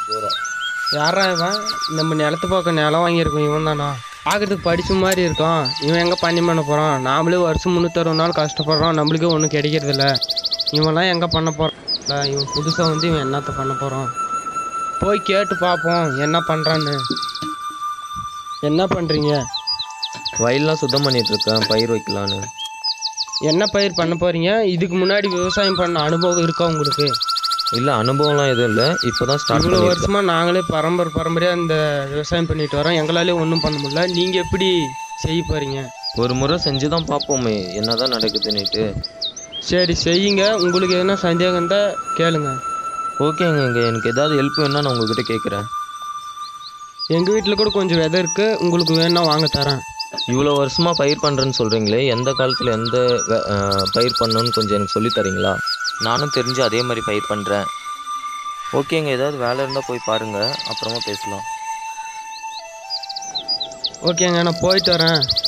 யாரா இவன் நம்ம நிலத்து பக்கம் நிலம் வாங்கியிருக்கோம் இவன் தானா பார்க்கறதுக்கு படிச்ச மாதிரி இருக்கான் இவன் எங்கே பண்ணி பண்ண போகிறான் நாமளே வருஷம் முந்நூற்றறுபது நாள் கஷ்டப்படுறோம் நம்மளுக்கே ஒன்றும் கிடைக்கிறதில்ல இவன்லாம் எங்கே பண்ண போகிறான் இவன் புதுசாக வந்து இவன் என்னத்த பண்ண போகிறான் போய் கேட்டு பார்ப்போம் என்ன பண்ணுறான்னு என்ன பண்ணுறீங்க வயல்லாம் சுத்தம் பண்ணிட்டு இருக்கேன் பயிர் வைக்கலான்னு என்ன பயிர் பண்ண போகிறீங்க இதுக்கு முன்னாடி விவசாயம் பண்ண அனுபவம் இருக்கா உங்களுக்கு இல்லை அனுபவம்லாம் எதுவும் இல்லை இப்போ தான் ஸ்டார்ட் இவ்வளோ பண்ணியிருக்கேன் வருஷமாக நாங்களே பரம்பரை பரம்பரையாக இந்த விவசாயம் பண்ணிட்டு வரோம் எங்களாலே ஒன்றும் பண்ண முடியல நீங்கள் எப்படி செய்ய போகிறீங்க ஒரு முறை செஞ்சு தான் பார்ப்போமே என்ன தான் நடக்குதுன்னுட்டு சரி செய்யுங்க உங்களுக்கு எதனா சந்தேகம் இருந்தால் கேளுங்க ஓகேங்க இங்கே எனக்கு ஏதாவது ஹெல்ப் வேணும்னா நான் உங்ககிட்ட கேட்குறேன் எங்கள் வீட்டில் கூட கொஞ்சம் விதை இருக்குது உங்களுக்கு வேணா வாங்க தரேன் இவ்வளோ வருஷமாக பயிர் பண்ணுறேன்னு சொல்கிறீங்களே எந்த காலத்தில் எந்த வே- அஹ், பயிர் பண்ணணும்னு கொஞ்சம் எனக்கு சொல்லித் தரீங்களா நானும் தெரிஞ்சு அதே மாதிரி பயிர் பண்ணுறேன் ஓகேங்க ஏதாவது வேலை இருந்தால் போய் பாருங்கள் அப்புறமா பேசலாம் ஓகேங்க நான் போயிட்டு வரேன்